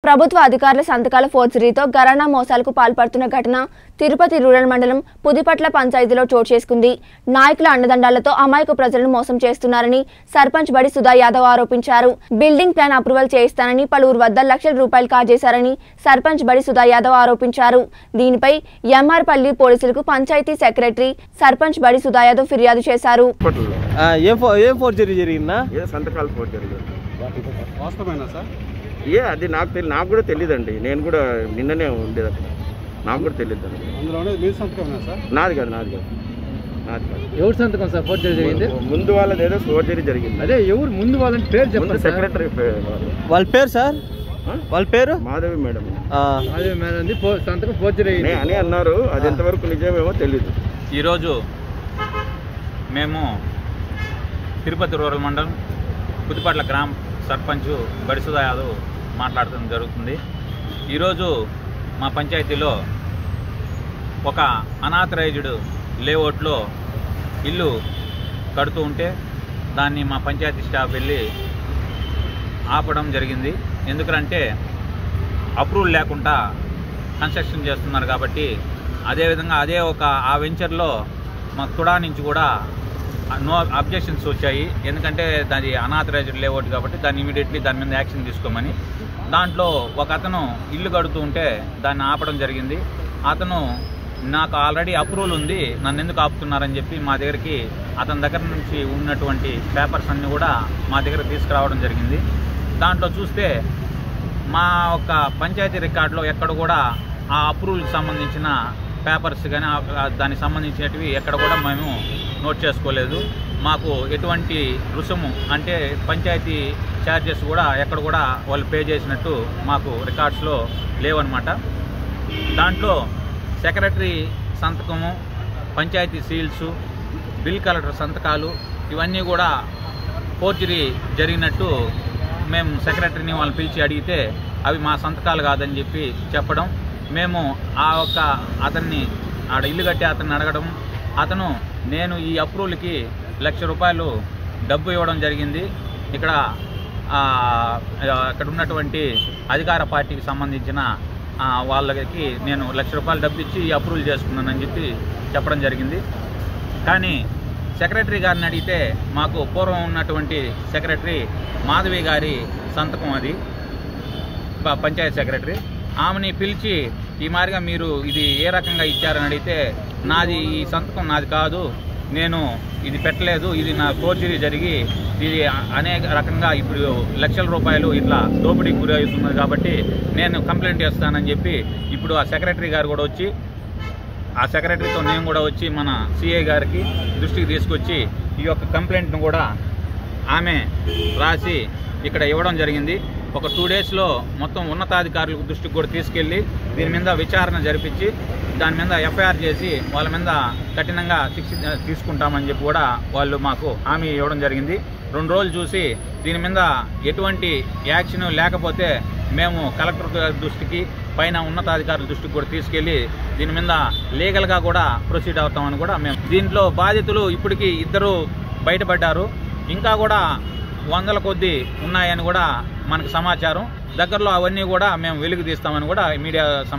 ప్రభుత్వ అధికారుల సంతకాల ఫోర్జరీతో గరాణా మోసాలకు పాల్పడుతున్న ఘటన తిరుపతి రూరల్ మండలం పుదిపట్ల పంచాయతీలో చోటు చేసుకుంది నాయకుల అండదండాలతో అమాయక ప్రజలను మోసం చేస్తున్నారని సర్పంచ్ బడి సుధా యాదవ్ ఆరోపించారు బిల్డింగ్ ప్లాన్ అప్రూవల్ చేయిస్తానని పలువురు వద్ద లక్షల రూపాయలు కాజేశారని సర్పంచ్ బడి సుధా యాదవ్ ఆరోపించారు దీనిపై ఎంఆర్పల్లి పోలీసులకు పంచాయతీ సెక్రటరీ సర్పంచ్ బడి సుధా యాదవ్ ఫిర్యాదు చేశారు హాస్పిటల్లో ఆ, ఏం ఫో ఏం ఫోర్జరీ జరిగిందా ఏ సంతకాలు ఫోర్ జరిగింది వాస్తవమేనా సార్ ఏ అది నాకు తెలియదు నాకు కూడా తెలియదండి నేను కూడా నిన్ననే ఉండేది అక్కడ నాకు కూడా తెలియదు అండి అందులోనే మీ సంతకమేనా సార్ నాది కాదు నాది కాదు నాది కాదు ఎవరు సంతకం సార్ ఫోర్జరీ జరిగింది ముందు వాళ్ళది ఏదో ఫోర్జరీ జరిగింది అదే ఎవరు ముందు వాళ్ళని పేరు ముందు చెప్పండి సార్ సెక్రటరీ వాళ్ళు. వాళ్ళ పేరు సార్ ఆ? వాళ్ళ పేరు మాధవి మేడం ఆ, అదే మేడం ఉంది, ఫో- సంతకం ఫోర్జరీ అయింది నే- అని అన్నారు అది ఎంతవరకు నిజమేమో తెలియదు ఈరోజు మేము తిరుపతి రూరల్ మండలం పుదిపట్ల గ్రామ సర్పంచ్ బడిసుదా యాదవ్ మాట్లాడటం జరుగుతుంది ఈరోజు మా పంచాయతీలో ఒక అనాథరైజ్డ్ లేఅవుట్లో ఇల్లు కడుతూ ఉంటే దాన్ని మా పంచాయతీ స్టాఫ్ వెళ్ళి ఆపడం జరిగింది ఎందుకంటే అప్రూవల్ లేకుండా కన్స్ట్రక్షన్ చేస్తున్నారు కాబట్టి అదేవిధంగా అదే ఒక ఆ వెంచర్లో మా తుడా నుంచి కూడా నో అబ్జెక్షన్స్ వచ్చాయి ఎందుకంటే దాని అనాథరైజ్డ్ లేఅవుట్ కాబట్టి దాన్ని ఇమీడియట్లీ దాని మీద యాక్షన్ తీసుకోమని దాంట్లో ఒక అతను ఇల్లు కడుతూ ఉంటే దాన్ని ఆపడం జరిగింది అతను నాకు ఆల్రెడీ అప్రూవల్ ఉంది నన్ను ఎందుకు ఆపుతున్నారని చెప్పి మా దగ్గరికి అతని దగ్గర నుంచి ఉన్నటువంటి పేపర్స్ అన్నీ కూడా మా దగ్గర తీసుకురావడం జరిగింది దాంట్లో చూస్తే మా యొక్క పంచాయతీ రికార్డులో ఎక్కడ కూడా ఆ అప్రూవల్కి సంబంధించిన పేపర్స్ కానీ దానికి సంబంధించినవి ఎక్కడ కూడా మేము నోట్ చేసుకోలేదు మాకు ఎటువంటి రుసుము అంటే పంచాయతీ ఛార్జెస్ కూడా ఎక్కడ కూడా వాళ్ళు పే చేసినట్టు మాకు రికార్డ్స్లో లేవన్నమాట దాంట్లో సెక్రటరీ సంతకము పంచాయతీ సీల్సు బిల్ కలెక్టర్ సంతకాలు ఇవన్నీ కూడా ఫోర్జరీ జరిగినట్టు మేము సెక్రటరీని వాళ్ళని పిలిచి అడిగితే అవి మా సంతకాలు కాదని చెప్పి చెప్పడం మేము ఆ ఒక్క అతన్ని ఆడ ఇల్లు కట్టి అతన్ని అడగడం అతను నేను ఈ అప్రూవల్కి లక్ష రూపాయలు డబ్బు ఇవ్వడం జరిగింది ఇక్కడ ఆ, అక్కడ ఉన్నటువంటి అధికార పార్టీకి సంబంధించిన ఆ, వాళ్ళకి నేను లక్ష రూపాయలు డబ్బు ఇచ్చి అప్రూవల్ చేసుకున్నానని చెప్పి చెప్పడం జరిగింది కానీ సెక్రటరీ గారిని అడిగితే మాకు పూర్వం ఉన్నటువంటి సెక్రటరీ మాధవి గారి సంతకం అది ప- పంచాయత్ సెక్రటరీ ఆమెని పిలిచి ఈ మాదిరిగా మీరు ఇది ఏ రకంగా ఇచ్చారని అడిగితే నాది ఈ సంతకం నాది కాదు నేను ఇది పెట్టలేదు ఇది నా ఫోర్జరీ జరిగి ఇది అ- అనేక రకంగా ఇప్పుడు లక్షల రూపాయలు ఇట్లా దోపిడీకి గురి అవుతున్నది కాబట్టి నేను కంప్లైంట్ చేస్తానని చెప్పి ఇప్పుడు ఆ సెక్రటరీ గారు కూడా వచ్చి ఆ సెక్రటరీతో నేను కూడా వచ్చి మన సిఐ గారికి దృష్టికి తీసుకొచ్చి ఈ యొక్క కంప్లైంట్ను కూడా ఆమె రాసి ఇక్కడ ఇవ్వడం జరిగింది ఒక టూ డేస్లో మొత్తం ఉన్నతాధికారులకు దృష్టికి కూడా తీసుకెళ్ళి దీని మీద విచారణ జరిపించి దాని మీద ఎఫ్ఐఆర్ చేసి వాళ్ళ మీద కఠినంగా శిక్ష తీసుకుంటామని చెప్పి కూడా వాళ్ళు మాకు హామీ ఇవ్వడం జరిగింది రెండు రోజులు చూసి దీని మీద ఎటువంటి యాక్షన్ లేకపోతే మేము కలెక్టర్ గారి దృష్టికి పైన ఉన్నతాధికారుల దృష్టికి కూడా తీసుకెళ్లి దీని మీద లీగల్గా కూడా ప్రొసీడ్ అవుతామని కూడా మేము దీంట్లో బాధితులు ఇప్పటికీ ఇద్దరు బయటపడ్డారు ఇంకా కూడా వందల కొద్దీ ఉన్నాయని కూడా మనకు సమాచారం దగ్గరలో అవన్నీ కూడా మేము వెలుగు తీస్తామని కూడా మీడియా